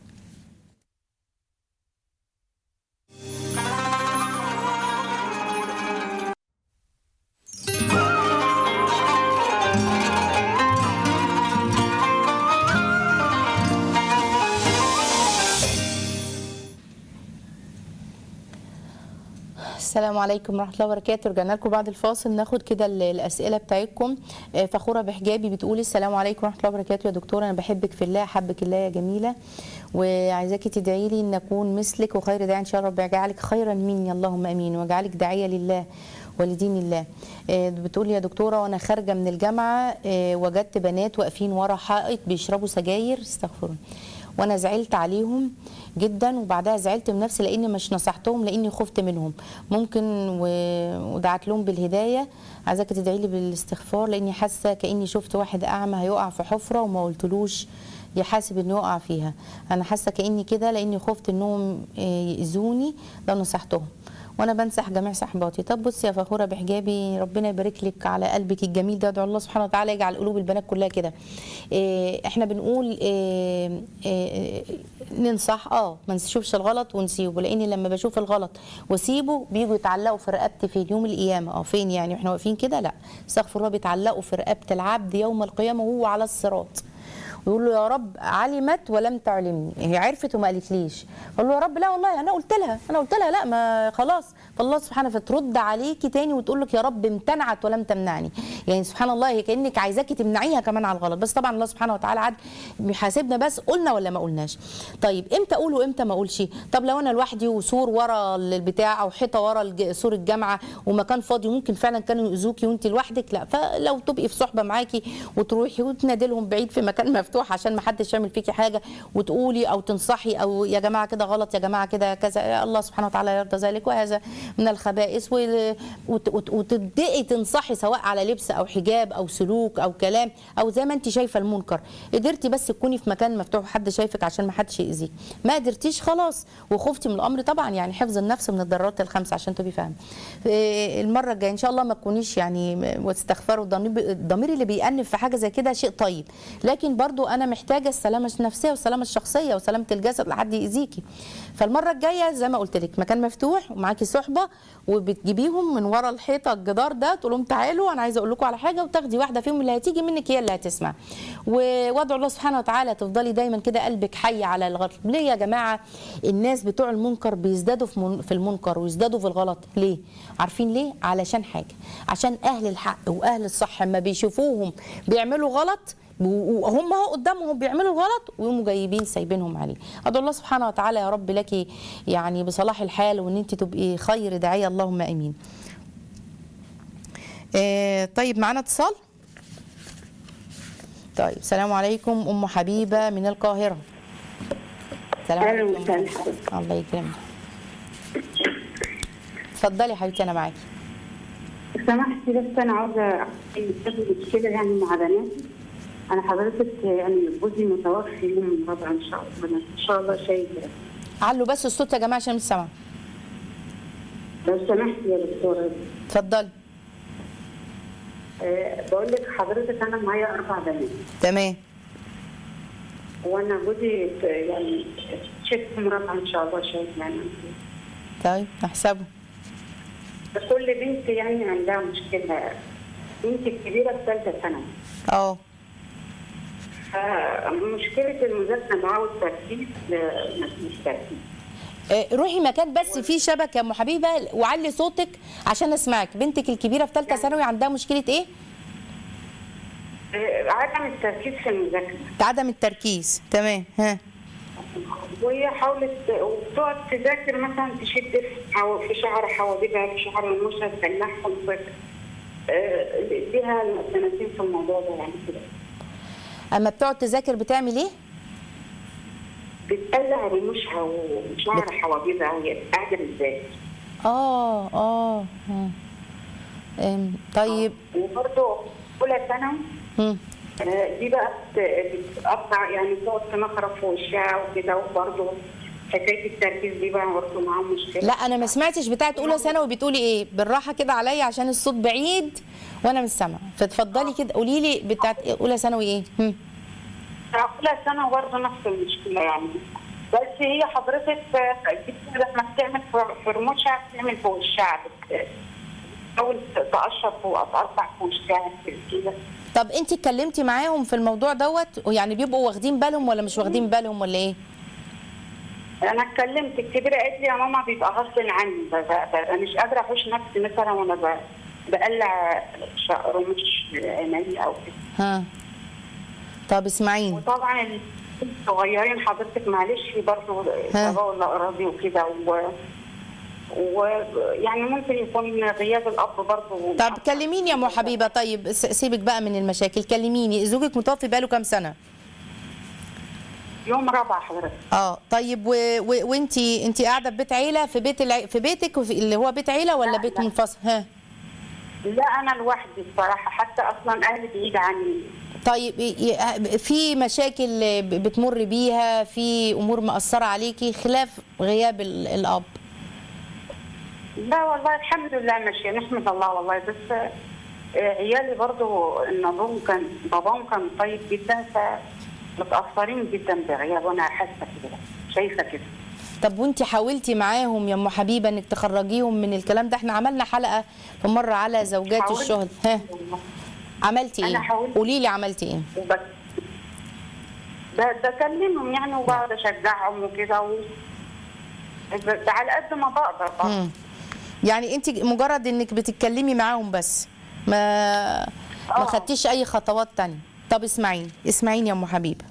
السلام عليكم ورحمه الله وبركاته رجعنا لكم بعد الفاصل ناخد كده ال- الاسئله بتاعتكم آه، فخوره بحجابي بتقولي السلام عليكم ورحمه الله وبركاته يا دكتوره انا بحبك في الله احبك الله يا جميله وعايزاكي تدعي لي ان اكون مثلك وخير داعي ان شاء الله رب يجعلك خيرا مني اللهم امين واجعلك داعيه لله ولدين الله آه، بتقول يا دكتوره وانا خارجه من الجامعه آه، وجدت بنات واقفين ورا حائط بيشربوا سجاير استغفر الله وانا زعلت عليهم جدا وبعدها زعلت من نفسي لاني مش نصحتهم لاني خفت منهم ممكن و... ودعت لهم بالهدايه عايزاك تدعي لي بالاستغفار لاني حاسه كاني شفت واحد اعمى هيقع في حفره وما قلتلوش يحاسب انه يقع فيها انا حاسه كاني كده لاني خفت انهم آه، ياذوني لو نصحتهم وانا بنصح جميع صحباتي طب بصي يا فخوره بحجابي ربنا يبارك لك على قلبك الجميل ده ادعو الله سبحانه وتعالى يجعل قلوب البنات كلها كده إيه احنا بنقول إيه إيه ننصح اه ما نشوفش الغلط ونسيبه لاني لما بشوف الغلط واسيبه بيجوا يتعلقوا في رقبتي في يوم القيامه اه فين يعني احنا واقفين كده لا استغفر الله بيتعلقوا في رقبه العبد يوم القيامه وهو على الصراط ويقول له يا رب علمت ولم تعلمني هي عرفت وما قالتليش اقول له يا رب لا والله انا قلت لها انا قلت لها لا ما خلاص فالله سبحانه فترد عليكي تاني وتقول لك يا رب امتنعت ولم تمنعني يعني سبحان الله هي كانك عايزاكي تمنعيها كمان على الغلط بس طبعا الله سبحانه وتعالى عاد بيحاسبنا بس قلنا ولا ما قلناش طيب امتى اقول وامتى ما اقولش طب لو انا لوحدي وسور ورا البتاع او حيطه ورا الج- سور الجامعه ومكان فاضي ممكن فعلا كانوا يؤذوكي وانت لوحدك لا فلو تبقي في صحبه معاكي وتروحي وتنادي لهم بعيد في مكان مفتوح عشان ما حدش يعمل فيكي حاجه وتقولي او تنصحي او يا جماعه كده غلط يا جماعه كده كذا يا الله سبحانه وتعالى يرضى ذلك وهذا من الخبائث وال- وت- وت- وتبداي تنصحي سواء على لبس او حجاب او سلوك او كلام او زي ما انت شايفه المنكر قدرتي بس تكوني في مكان مفتوح وحد شايفك عشان ما حدش يأذيك ما قدرتيش خلاص وخفتي من الامر طبعا يعني حفظ النفس من الضرورات الخمسه عشان تبقي فاهمه إيه، المره الجايه ان شاء الله ما تكونيش يعني واستغفروا الضمير الضمير اللي بيأنف في حاجه زي كده شيء طيب لكن برضو انا محتاجه السلامه النفسيه والسلامه الشخصيه وسلامه الجسد لحد يأذيكي فالمره الجايه زي ما قلت لك مكان مفتوح ومعاكي صحبه وبتجيبيهم من ورا الحيطه الجدار ده تقول لهم تعالوا انا عايزه اقول لكم على حاجه وتاخدي واحده فيهم اللي هتيجي منك هي اللي هتسمع و- وادعو الله سبحانه وتعالى تفضلي دايما كده قلبك حي على الغلط ليه يا جماعه الناس بتوع المنكر بيزدادوا في من- في المنكر ويزدادوا في الغلط ليه عارفين ليه علشان حاجه عشان اهل الحق واهل الصح ما بيشوفوهم بيعملوا غلط وهم اهو قدامهم بيعملوا غلط ويقوموا جايبين سايبينهم عليه ادعو الله سبحانه وتعالى يا رب لك يعني بصلاح الحال وان انت تبقي خير داعيه اللهم امين آه، طيب معانا اتصال طيب السلام عليكم ام حبيبه من القاهره السلام أهلا عليكم وسهلا حضرتك. الله يكرمك اتفضلي يا حبيبتي انا معاكي سمحتي بس انا عاوزه احكي مشكله يعني مع بناتي انا حضرتك يعني جوزي متوفي يوم الرابع ان شاء الله ان شاء الله شيء علوا بس الصوت يا جماعه عشان مش سامعه لو سمحتي يا دكتوره اتفضلي أه بقول لك حضرتك انا معايا اربع بنات تمام وانا جوزي ت- يعني شيخ مربع ان شاء الله شيء يعني طيب نحسبه كل بنت يعني عندها مشكله بنتي الكبيره في ثالثه ثانوي اه فمشكله المذاكره معاه والتركيز آه، مفيش تركيز آه، روحي مكان بس فيه شبكه يا ام حبيبه وعلي صوتك عشان اسمعك بنتك الكبيره في ثالثه ثانوي عندها مشكله ايه آه، عدم التركيز في المذاكره عدم التركيز تمام ها وهي حاولت وبتقعد تذاكر مثلا تشد في حو- في شعر حواجبها في شعر المشهد تلمحهم في آه، ليها سنتين في الموضوع ده يعني كده اما بتقعد تذاكر بتعمل ايه بتقلع رموشها وشعر حواجبها وهي قاعده ازاي اه اه آه. أم، طيب وبرضه اولى ثانوي مم. آه، دي بقى بت- بتقطع يعني تقعد تنخرط في وشها وكده وبرضه حكايه التركيز دي بقى برضه معاها مشكله لا انا ما سمعتش بتاعت اولى ثانوي بتقولي ايه بالراحه كده عليا عشان الصوت بعيد وانا مش سامعه فتفضلي كده قولي لي بتاعت إيه؟ اولى ثانوي ايه هم. اولى ثانوي برضه نفس المشكله يعني بس هي حضرتك آه، دي لما بتعمل في- في رموشها بتعمل فوق الشعر بت- بتحاول تقشر فوق تقطع في وشها كده طب انت اتكلمتي معاهم في الموضوع دوت يعني بيبقوا واخدين بالهم ولا مش واخدين بالهم ولا ايه انا اتكلمت الكبيره قالت لي يا ماما بيبقى غصب عني ب- ب- ببقى مش قادره احوش نفسي مثلا وانا ب- بقلع ش- رموش عيني او كده ها طب اسمعيني وطبعا الصغيرين حضرتك معلش برضه ها. بابا ولا اراضي وكده و ويعني ممكن يكون غياب الاب برضه طب كلميني يا ام حبيبه طيب س- سيبك بقى من المشاكل كلميني زوجك متوفي بقاله كام سنه يوم رابع حضرتك اه طيب و... و... وانتي انتي قاعده في بيت عيله في بيت الع... في بيتك وفي... اللي هو بيت عيله ولا لا، بيت لا. منفصل ها لا انا لوحدي الصراحه حتى اصلا اهلي بعيد عني طيب ي- ي- في مشاكل ب- بتمر بيها في امور مأثره عليكي خلاف غياب ال... الاب لا والله الحمد لله ماشيه نحمد الله والله بس آه، عيالي برضو ان ابوهم كان باباهم كان طيب جدا فمتاثرين جدا بغياب وانا حاسه كده شايفه كده طب وانتي حاولتي معاهم يا ام حبيبه انك تخرجيهم من الكلام ده احنا عملنا حلقه في مره على زوجات حاولت الشهداء ها والله. عملتي أنا ايه حاولت. قولي لي عملتي ايه وبس ب- بكلمهم يعني وبقعد اشجعهم وكده و... بس على قد ما بقدر برضه. مم. يعني انت مجرد انك بتتكلمي معاهم بس ما ما آه. خدتيش اي خطوات تانية طب اسمعيني اسمعيني يا ام حبيبه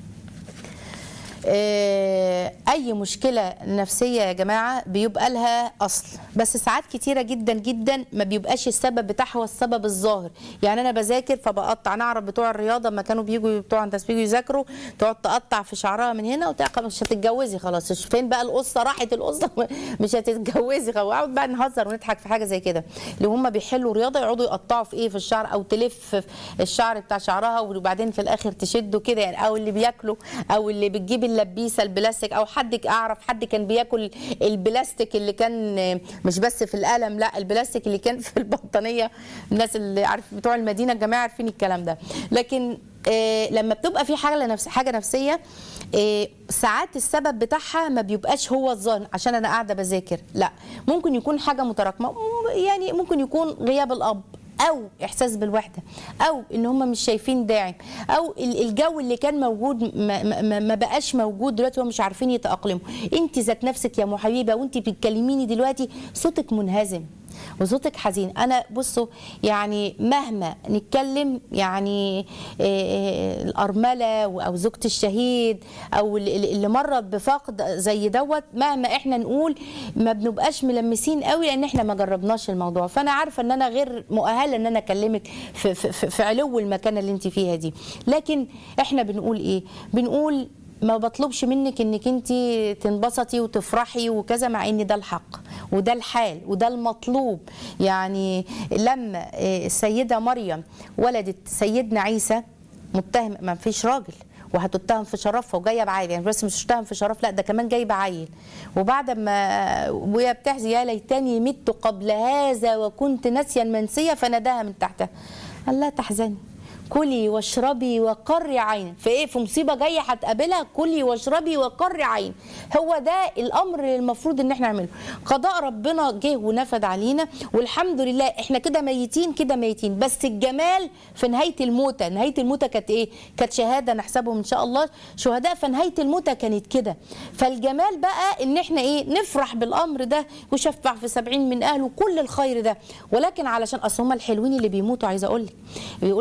آه، اي مشكله نفسيه يا جماعه بيبقى لها اصل بس ساعات كتيره جدا جدا ما بيبقاش السبب بتاعها هو السبب الظاهر يعني انا بذاكر فبقطع نعرف بتوع الرياضه لما كانوا بيجوا بتوع هندسه بيجوا يذاكروا تقعد تقطع في شعرها من هنا وتلاقي مش هتتجوزي خلاص فين بقى القصه راحت القصه مش هتتجوزي خلاص وقعد بقى نهزر ونضحك في حاجه زي كده اللي هم بيحلوا رياضه يقعدوا يقطعوا في ايه في الشعر او تلف في الشعر بتاع شعرها وبعدين في الاخر تشده كده يعني او اللي بياكلوا او اللي بتجيب اللبيسه البلاستيك او حد اعرف حد كان بياكل البلاستيك اللي كان مش بس في القلم لا البلاستيك اللي كان في البطانيه الناس اللي عارف بتوع المدينه الجماعه عارفين الكلام ده لكن آه لما بتبقى في حاجه لنفس حاجه نفسيه آه ساعات السبب بتاعها ما بيبقاش هو الظاهر عشان انا قاعده بذاكر لا ممكن يكون حاجه متراكمه يعني ممكن يكون غياب الاب او احساس بالوحده او ان هم مش شايفين داعم او ال- الجو اللي كان موجود ما, ما, ما بقاش موجود دلوقتي هم مش عارفين يتاقلموا انت ذات نفسك يا ام حبيبه وانت بتكلميني دلوقتي صوتك منهزم وصوتك حزين انا بصوا يعني مهما نتكلم يعني آه، آه، الارمله او زوجة الشهيد او ال- ال- اللي مرت بفقد زي دوت مهما احنا نقول ما بنبقاش ملمسين قوي لان احنا ما جربناش الموضوع فانا عارفه ان انا غير مؤهله ان انا اكلمك في, في, في, في علو المكانه اللي انت فيها دي لكن احنا بنقول ايه بنقول ما بطلبش منك انك انت تنبسطي وتفرحي وكذا مع ان ده الحق وده الحال وده المطلوب يعني لما آه، السيده مريم ولدت سيدنا عيسى متهم ما فيش راجل وهتتهم في شرفها وجايه بعيل يعني بس مش تتهم في شرف لا ده كمان جايبه عيل وبعد ما وهي بتحزن يا ليتني مت قبل هذا وكنت ناسيا منسيا فناداها من تحتها قال لا تحزني كلي واشربي وقري عين في ايه في مصيبه جايه هتقابلها كلي واشربي وقري عين هو ده الامر اللي المفروض ان احنا نعمله قضاء ربنا جه ونفذ علينا والحمد لله احنا كده ميتين كده ميتين بس الجمال في نهايه الموتى نهايه الموتى كانت ايه كانت شهاده نحسبهم ان شاء الله شهداء فنهايه الموتى كانت كده فالجمال بقى ان احنا ايه نفرح بالامر ده وشفع في سبعين من اهله كل الخير ده ولكن علشان اصل هم الحلوين اللي بيموتوا عايزه اقول لك بيقول لك ايه ده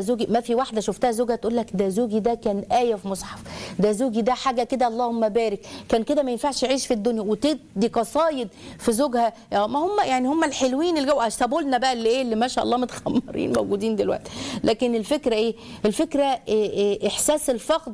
زوجي ما في واحده شفتها زوجها تقول لك ده زوجي ده كان ايه في مصحف ده زوجي ده حاجه كده اللهم بارك كان كده ما ينفعش يعيش في الدنيا وتدي قصايد في زوجها يا ما هم يعني هم الحلوين اللي جو سابوا لنا بقى اللي ايه اللي ما شاء الله متخمرين موجودين دلوقتي لكن الفكره ايه الفكره إيه إيه احساس الفقد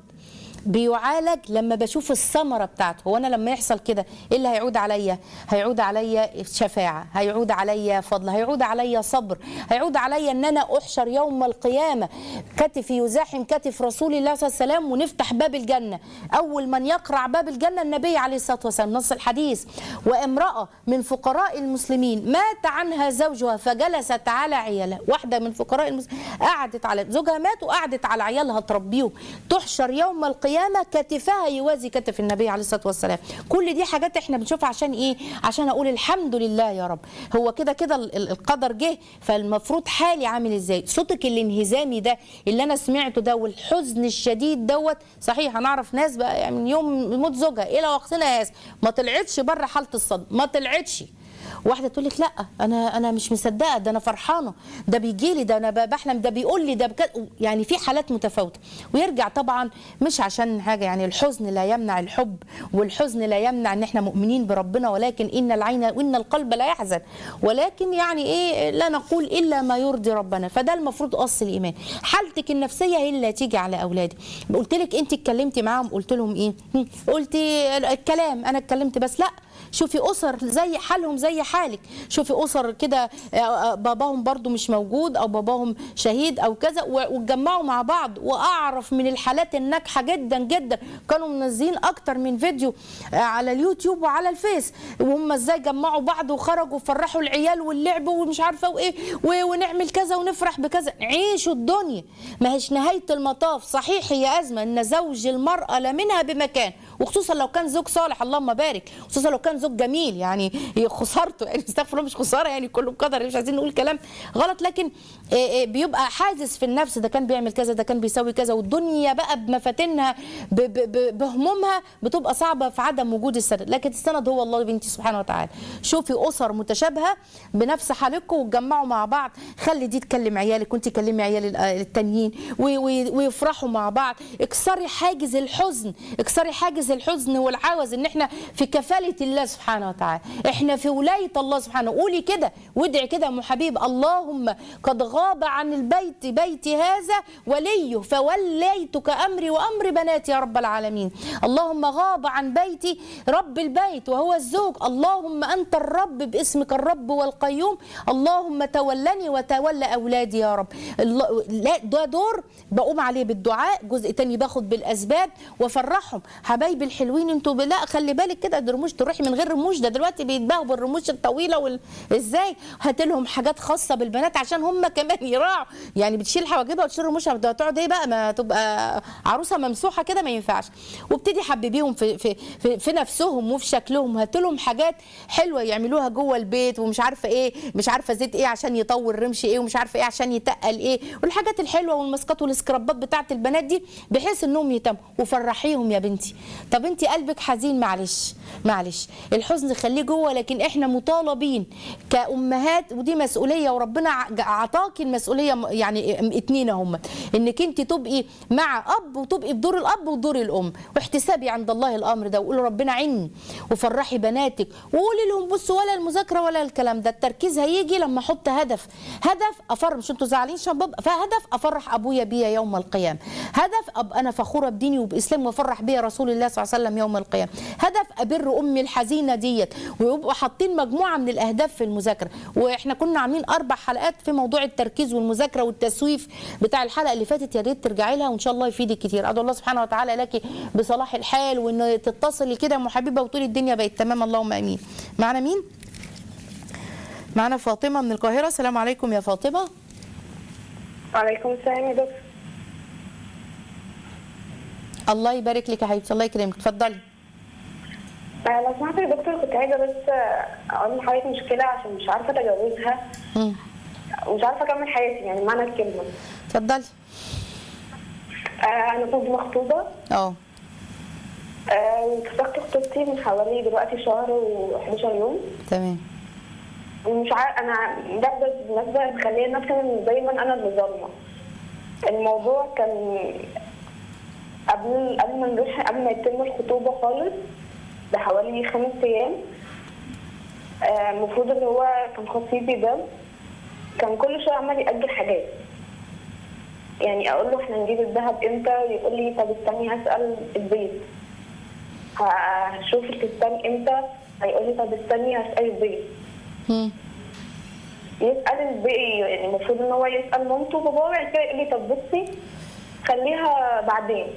بيعالج لما بشوف الثمره بتاعته هو انا لما يحصل كده ايه اللي هيعود عليا هيعود عليا شفاعه هيعود عليا فضل هيعود عليا صبر هيعود عليا ان انا احشر يوم القيامه كتفي يزاحم كتف رسول الله صلى الله عليه وسلم ونفتح باب الجنه اول من يقرع باب الجنه النبي عليه الصلاه والسلام نص الحديث وامراه من فقراء المسلمين مات عنها زوجها فجلست على عيالها واحده من فقراء المسلمين قعدت على زوجها مات وقعدت على عيالها تربيهم تحشر يوم القيامه كتفها يوازي كتف النبي عليه الصلاه والسلام كل دي حاجات احنا بنشوفها عشان ايه عشان اقول الحمد لله يا رب هو كده كده ال- ال- القدر جه فالمفروض حالي عامل ازاي صوتك الانهزامي ده اللي انا سمعته ده والحزن الشديد دوت صحيح انا اعرف ناس بقى يعني من يوم موت زوجها الى وقتنا هذا ما طلعتش بره حاله الصدمه ما طلعتش واحده تقول لك لا انا انا مش مصدقه ده انا فرحانه ده بيجي لي ده انا ب- بحلم ده بيقول لي ده بك... يعني في حالات متفاوته ويرجع طبعا مش عشان حاجه يعني الحزن لا يمنع الحب والحزن لا يمنع ان احنا مؤمنين بربنا ولكن ان العين وان القلب لا يحزن ولكن يعني ايه لا نقول الا ما يرضي ربنا فده المفروض اصل الايمان حالتك النفسيه هي اللي هتيجي على اولادك قلت لك انت اتكلمتي معاهم قلت لهم ايه هم، قلتي الكلام انا اتكلمت بس لا شوفي اسر زي حالهم زي حالك شوفي اسر كده آه، آه، باباهم برضو مش موجود او باباهم شهيد او كذا و- واتجمعوا مع بعض واعرف من الحالات الناجحه جدا جدا كانوا منزلين اكتر من فيديو آه، على اليوتيوب وعلى الفيس وهم ازاي جمعوا بعض وخرجوا وفرحوا العيال واللعب ومش عارفه وايه و- ونعمل كذا ونفرح بكذا عيشوا الدنيا ما هيش نهايه المطاف صحيح هي ازمه ان زوج المراه لا منها بمكان وخصوصا لو كان زوج صالح اللهم بارك خصوصا لو كان زوج جميل يعني هي خسارته يعني استغفر الله مش خساره يعني كله بقدر مش عايزين نقول كلام غلط لكن آه، آه، بيبقى حاجز في النفس ده كان بيعمل كذا ده كان بيسوي كذا والدنيا بقى بمفاتنها ب- ب- ب- بهمومها بتبقى صعبه في عدم وجود السند لكن السند هو الله بنتي سبحانه وتعالى شوفي اسر متشابهه بنفس حالكم وتجمعوا مع بعض خلي دي تكلم عيالك وانت تكلمي عيال ال- آه، التانيين و- و- ويفرحوا مع بعض اكسري حاجز الحزن اكسري حاجز الحزن والعوز ان احنا في كفاله الله سبحانه وتعالى احنا في ولايه الله سبحانه قولي كده وادعي كده يا ام حبيب اللهم قد غاب عن البيت بيت هذا وليه فوليتك امري وامر بناتي يا رب العالمين اللهم غاب عن بيتي رب البيت وهو الزوج اللهم انت الرب باسمك الرب والقيوم اللهم تولني وتولى اولادي يا رب الله- لا ده دور بقوم عليه بالدعاء جزء تاني باخد بالاسباب وافرحهم حبايبي الحلوين انتوا ب- لا خلي بالك كده ده رموش تروحي من غير رموش ده دلوقتي بيتباهوا بالرموش الطويله وال... ازاي هات لهم حاجات خاصه بالبنات عشان هم كمان يراعوا يعني بتشيل حواجبها وتشيل رموشها ده تقعد ايه بقى ما تبقى عروسه ممسوحه كده ما ينفعش وابتدي حببيهم في في في, في نفسهم وفي شكلهم هات لهم حاجات حلوه يعملوها جوه البيت ومش عارفه ايه مش عارفه زيت ايه عشان يطول رمش ايه ومش عارفه ايه عشان يتقل ايه والحاجات الحلوه والماسكات والسكرابات بتاعت البنات دي بحيث انهم يهتموا وفرحيهم يا بنتي طب انت قلبك حزين معلش معلش الحزن خليه جوه لكن احنا مطالبين كامهات ودي مسؤوليه وربنا ع- عطاكي المسؤوليه م- يعني اتنين هم انك انت تبقي مع اب وتبقي بدور الاب ودور الام واحتسابي عند الله الامر ده وقولي ربنا عيني وفرحي بناتك وقولي لهم بصوا ولا المذاكره ولا الكلام ده التركيز هيجي لما احط هدف هدف افرح مش انتوا زعلانين شباب فهدف افرح ابويا بيا يوم القيامه هدف ابقى انا فخوره بديني وباسلام وافرح بيا رسول الله صلى الله عليه وسلم يوم القيامه هدف ابر امي الحزينه ديت ويبقوا حاطين مجموعه من الاهداف في المذاكره واحنا كنا عاملين اربع حلقات في موضوع التركيز والمذاكره والتسويف بتاع الحلقه اللي فاتت يا ريت ترجعي لها وان شاء الله يفيدك كتير ادعو الله سبحانه وتعالى لك بصلاح الحال وان تتصلي كده يا ام حبيبه وتقولي الدنيا بقت تمام اللهم امين معنا مين معنا فاطمه من القاهره السلام عليكم يا فاطمه وعليكم السلام يا دكتور الله يبارك لك يا حبيبتي الله يكرمك اتفضلي آه، لو سمحت يا دكتور كنت عايزه بس آه، اقول لحضرتك مشكله عشان مش عارفه اتجوزها مم. ومش عارفه اكمل حياتي يعني معنى الكلمه اتفضلي آه، انا كنت مخطوبه اه آه، وفسخت خطوبتي من حوالي دلوقتي شهر و11 يوم تمام ومش عارف انا ده بالمناسبه مخليه نفسي إن دايما انا اللي ظالمه الموضوع كان قبل قبل ما نروح قبل ما يتم الخطوبة خالص بحوالي خمس أيام آه، المفروض إن هو كان خطيبي ده كان كل شوية عمال يأجل حاجات يعني أقول له إحنا نجيب الذهب إمتى يقول لي طب استني هسأل البيت ه- هشوف الفستان إمتى هيقول لي طب استني هسأل البيت مم. يسأل البيت يعني المفروض ان هو يسأل مامته وباباه بعد كده يقول لي طب بصي خليها بعدين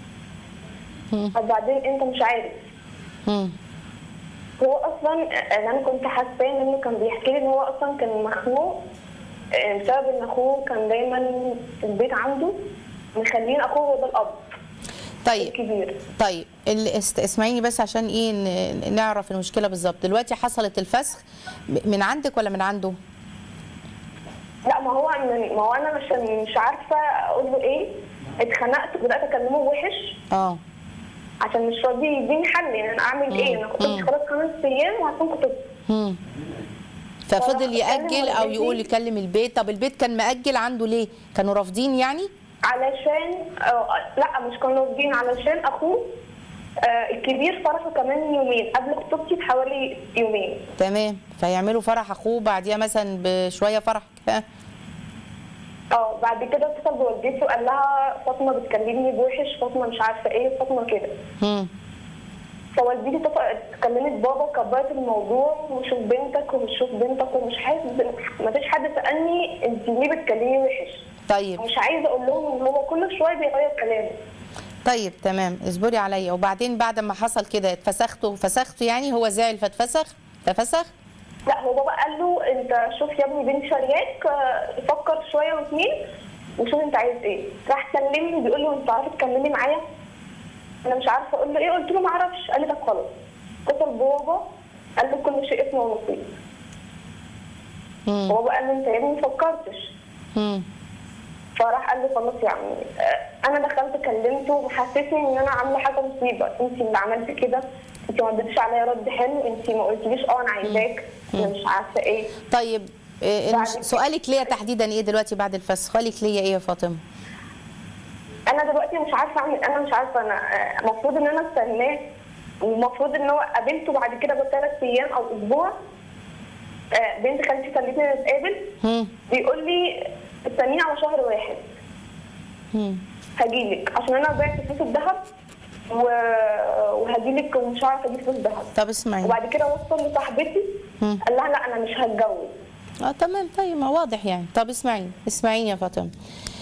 مم. طب بعدين انت مش عارف مم. هو اصلا اللي انا كنت حاساه انه كان بيحكي لي ان هو اصلا كان مخنوق آه، بسبب ان اخوه كان دايما في البيت عنده مخلين اخوه هو ده الاب طيب الكبير طيب ال- است- اسمعيني بس عشان ايه ن- نعرف المشكله بالظبط دلوقتي حصلت الفسخ من عندك ولا من عنده لا ما هو من ما هو انا عشان مش عارفه اقول له ايه اتخنقت وبدات اكلمه وحش اه عشان مش راضي يديني حل يعني انا اعمل ايه انا كنت مم. خلاص خمس ايام وهكون كنت مم. ففضل فراح يأجل او أكلم يقول والدتي. يكلم البيت طب البيت كان مأجل عنده ليه كانوا رافضين يعني علشان آه لا مش كانوا رافضين علشان اخوه آه الكبير فرحه كمان يومين قبل خطوبتي بحوالي يومين تمام فيعملوا فرح اخوه بعديها مثلا بشويه فرح ها اه بعد كده اتصل بوالدتي وقال لها فاطمه بتكلمني بوحش فاطمه مش عارفه ايه فاطمه كده مم. فوالدتي اتصل- كلمت بابا وكبرت الموضوع وشوف بنتك وشوف بنتك ومش حاسس ما فيش حد سالني انت ليه بتكلمي وحش طيب مش عايزه اقول لهم ان هو كل شويه بيغير كلامه طيب تمام اصبري عليا وبعدين بعد ما حصل كده اتفسخته فسخته يعني هو زعل فاتفسخ تفسخ لا هو بابا قال له انت شوف يا ابني بنت شرياك آه، فكر شويه واثنين وشوف انت عايز ايه راح كلمني بيقول له انت عارف تكلمني معايا انا مش عارفه اقول له ايه قلت له ما اعرفش قال لي طب خلاص اتصل بابا قال له كل شيء اسمه ونصيب مم. وبابا قال له انت يا ابني ما فكرتش مم. فراح قال له خلاص يعني آه، انا دخلت كلمته وحسسني ان انا عامله حاجه مصيبه انت اللي عملتي كده انت ما اديتيش عليا رد حلو انت ما قلتليش اه انا عايزاك انا مش عارفه ايه طيب إيه بعد المش- كده- سؤالك ليا تحديدا ايه دلوقتي بعد الفسخ سؤالك ليا ايه يا فاطمه انا دلوقتي مش عارفه اعمل انا مش عارفه انا آه، المفروض ان انا استناه والمفروض ان هو قابلته بعد كده بثلاث ايام او اسبوع آه، بنت خالتي خلتني نتقابل مم. بيقول لي استنيني على شهر واحد مم. هجيلك عشان انا بعت فلوس الذهب و... وهجيلك ومش عارفه اجيب فلوس ذهب طب اسمعي وبعد كده وصل لصاحبتي مم. قال لها لا انا مش هتجوز اه تمام طيب ما واضح يعني طب اسمعيني اسمعيني يا فاطمه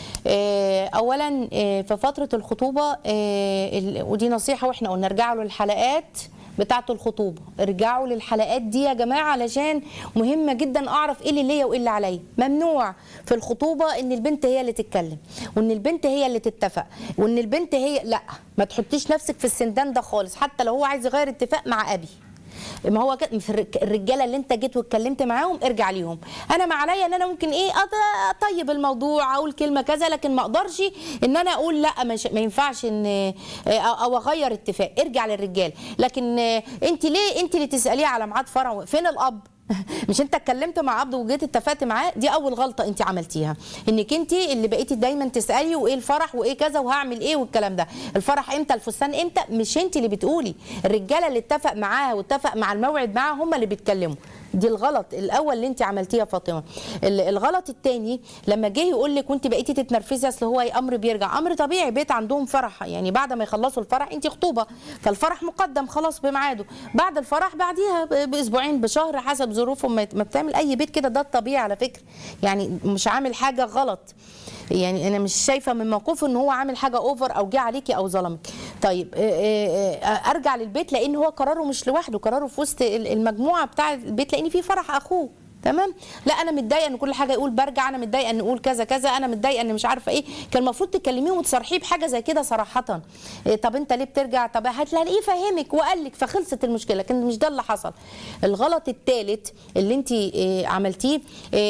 آه، اولا آه، في فتره الخطوبه آه، ال- ودي نصيحه واحنا قلنا ارجعوا للحلقات بتاعه الخطوبه ارجعوا للحلقات دي يا جماعه علشان مهمه جدا اعرف ايه اللي ليا وايه اللي عليا ممنوع في الخطوبه ان البنت هي اللي تتكلم وان البنت هي اللي تتفق وان البنت هي لا ما تحطيش نفسك في السندان ده خالص حتى لو هو عايز يغير اتفاق مع ابي ما هو كده في الرج- الرجاله اللي انت جيت واتكلمت معاهم ارجع ليهم انا ما عليا ان انا ممكن ايه أط- اطيب الموضوع اقول كلمه كذا لكن ما اقدرش ان انا اقول لا مش ما ينفعش ان اه، او أو اغير اتفاق ارجع للرجال لكن اه، انت ليه انت اللي تساليه على ميعاد فرح فين الاب مش انت اتكلمت مع عبد وجيت اتفقت معاه دي اول غلطه انت عملتيها انك انت اللي بقيتي دايما تسالي وايه الفرح وايه كذا وهعمل ايه والكلام ده الفرح امتى الفستان امتى مش انت اللي بتقولي الرجاله اللي اتفق معاها واتفق مع الموعد معاها هم اللي بيتكلموا دي الغلط الاول اللي انت عملتيه يا فاطمه ال- الغلط الثاني لما جه يقول لك وانت بقيتي تتنرفزي اصل هو امر بيرجع امر طبيعي بيت عندهم فرح يعني بعد ما يخلصوا الفرح انت خطوبه فالفرح مقدم خلاص بميعاده بعد الفرح بعديها ب- باسبوعين بشهر حسب ظروفهم ما ما بتعمل اي بيت كده ده الطبيعي على فكره يعني مش عامل حاجه غلط يعني انا مش شايفه من موقفه ان هو عامل حاجه اوفر او جه عليكي او ظلمك طيب آه، آه، آه، ارجع للبيت لان هو قراره مش لوحده قراره في وسط ال- المجموعه بتاع البيت لان في فرح اخوه تمام لا انا متضايقه ان كل حاجه يقول برجع انا متضايقه ان نقول كذا كذا انا متضايقه ان مش عارفه ايه كان المفروض تكلميه وتصرحيه بحاجه زي كده صراحه إيه طب انت ليه بترجع طب هتلاقيه فهمك وقال لك فخلصت المشكله لكن مش ده اللي حصل الغلط الثالث اللي انت إيه عملتيه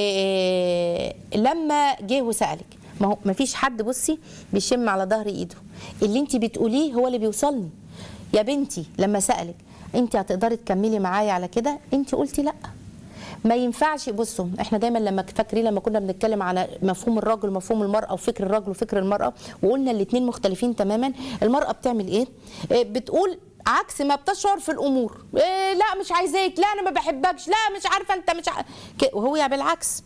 إيه لما جه وسالك ما هو ما فيش حد بصي بيشم على ظهر ايده اللي انت بتقوليه هو اللي بيوصلني يا بنتي لما سالك انت هتقدري تكملي معايا على كده انت قلتي لا ما ينفعش بصوا احنا دايما لما فاكرين لما كنا بنتكلم على مفهوم الرجل ومفهوم المراه وفكر الرجل وفكر المراه وقلنا الاثنين مختلفين تماما المراه بتعمل ايه إيه، بتقول عكس ما بتشعر في الامور إيه لا مش عايزاك لا انا ما بحبكش لا مش عارفه انت مش ع... ك- وهو يعني بالعكس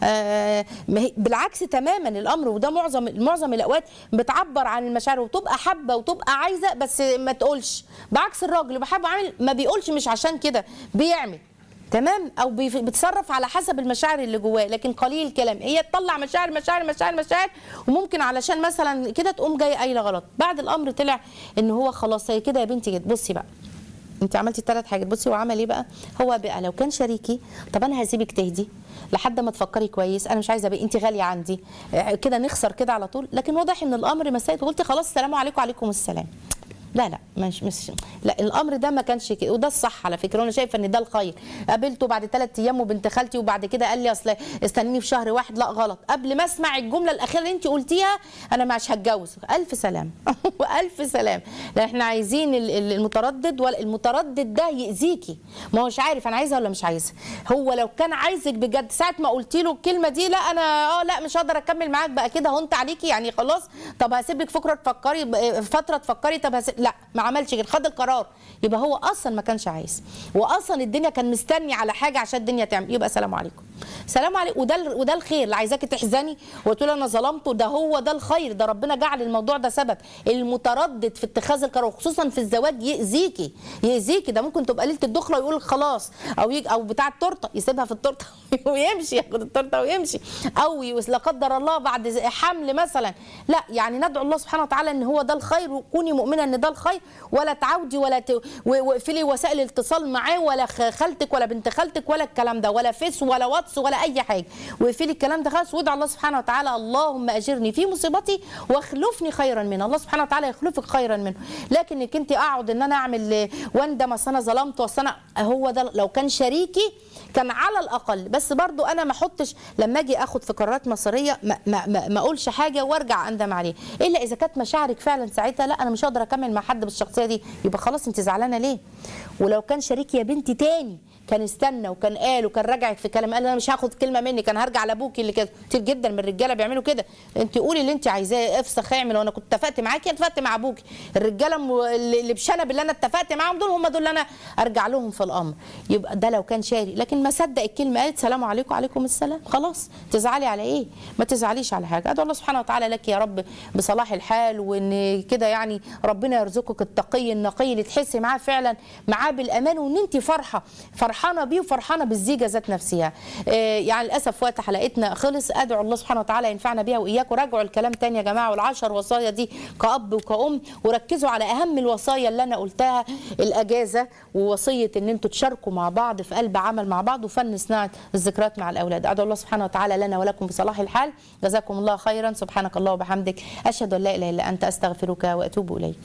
آه ما هي- بالعكس تماما الامر وده معظم معظم الاوقات بتعبر عن المشاعر وتبقى حابه وتبقى عايزه بس ما تقولش بعكس الراجل بحب عامل ما بيقولش مش عشان كده بيعمل تمام او بيف- بيتصرف على حسب المشاعر اللي جواه لكن قليل الكلام هي تطلع مشاعر مشاعر مشاعر مشاعر وممكن علشان مثلا كده تقوم جايه قايله غلط بعد الامر طلع ان هو خلاص هي كده يا بنتي كده بصي بقى انت عملتي ثلاث حاجات بصي هو عمل ايه بقى هو بقى لو كان شريكي طب انا هسيبك تهدي لحد ما تفكري كويس انا مش عايزه بقى انت غاليه عندي اه، كده نخسر كده على طول لكن واضح ان الامر مسائل قلت خلاص السلام عليكم وعليكم السلام لا لا مش مش لا الامر ده ما كانش كده وده الصح على فكره وانا شايفه ان ده الخير قابلته بعد ثلاث ايام وبنت خالتي وبعد كده قال لي اصل استنيني في شهر واحد لا غلط قبل ما اسمع الجمله الاخيره اللي انت قلتيها انا مش هتجوز الف سلام الف سلام لا احنا عايزين ال- ال- المتردد ولا المتردد ده يأذيكي ما هوش عارف انا عايزها ولا مش عايزها هو لو كان عايزك بجد ساعه ما قلتي له الكلمه دي لا انا اه لا مش هقدر اكمل معاك بقى كده هونت عليكي يعني خلاص طب هسيب لك فكره تفكري ب- فتره تفكري طب هسيب لا ما عملش كده خد القرار يبقى هو اصلا ما كانش عايز واصلا الدنيا كان مستني على حاجه عشان الدنيا تعمل يبقى سلام عليكم سلام عليكم وده ال- وده الخير اللي عايزاكي تحزني وتقولي انا ظلمته ده هو ده الخير ده ربنا جعل الموضوع ده سبب المتردد في اتخاذ القرار خصوصا في الزواج يأذيكي يأذيكي ده ممكن تبقى ليله الدخله ويقول خلاص او يجي او بتاع التورته يسيبها في التورته ويمشي ياخد التورته ويمشي او يوس- لا قدر الله بعد ز- حمل مثلا لا يعني ندعو الله سبحانه وتعالى ان هو ده الخير وكوني مؤمنه ان ده الخير ولا تعودي ولا ت... و- واقفلي وسائل الاتصال معاه ولا خ- خالتك ولا بنت خالتك ولا الكلام ده ولا فيس ولا واتس ولا اي حاجه واقفلي الكلام ده خالص وادعي الله سبحانه وتعالى اللهم اجرني في مصيبتي واخلفني خيرا منها الله سبحانه وتعالى يخلفك خيرا منه لكن انك انت اقعد ان انا اعمل آه، واندم اصل انا ظلمت واصل انا هو ده لو كان شريكي كان على الاقل بس برضو انا ما احطش لما اجي اخد في قرارات مصيريه ما, ما, ما, ما اقولش حاجه وارجع اندم عليه الا اذا كانت مشاعرك فعلا ساعتها لا انا مش هقدر اكمل مع حد بالشخصيه دي يبقى خلاص انت زعلانه ليه ولو كان شريكي يا بنتي تاني كان استنى وكان قال وكان رجعك في كلام قال انا مش هاخد كلمه منك انا هرجع لابوكي اللي كده كتير جدا من الرجاله بيعملوا كده انت قولي اللي انت عايزاه افسخ اعمل وانا كنت اتفقت معاكي اتفقت مع ابوكي الرجاله م- اللي اللي بشنب اللي انا اتفقت معاهم دول هم دول اللي انا ارجع لهم في الامر يبقى ده لو كان شاري لكن ما صدق الكلمه قالت سلام عليكم وعليكم السلام خلاص تزعلي على ايه ما تزعليش على حاجه ادعو الله سبحانه وتعالى لك يا رب بصلاح الحال وان كده يعني ربنا يرزقك التقي النقي اللي تحسي معاه فعلا معاه بالامان وان انت فرحه فرحانه بيه وفرحانه بالزيجه ذات نفسها آه، يعني للاسف وقت حلقتنا خلص ادعو الله سبحانه وتعالى ينفعنا بيها واياكم راجعوا الكلام تاني يا جماعه والعشر وصايا دي كاب وكأم وركزوا على اهم الوصايا اللي انا قلتها الاجازه ووصيه ان انتوا تشاركوا مع بعض في قلب عمل مع بعض وفن صناعه الذكريات مع الاولاد ادعو الله سبحانه وتعالى لنا ولكم بصلاح الحال جزاكم الله خيرا سبحانك الله وبحمدك اشهد ان لا اله الا انت استغفرك واتوب اليك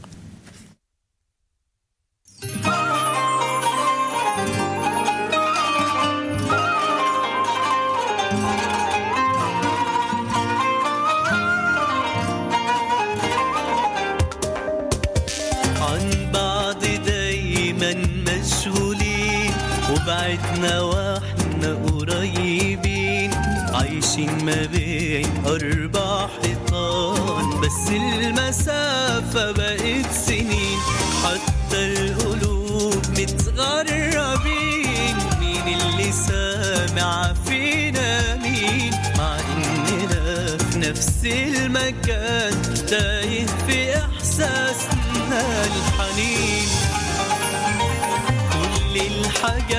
عن بعض دايما مشغولين وبعدنا واحنا قريبين عايشين ما بين أربع حيطان بس المسافة بقت سنين حتى القلوب متغربين مين اللي سامع فينا مين مع إننا في نفس المكان تايه في إحساسنا الحنين كل الحاجات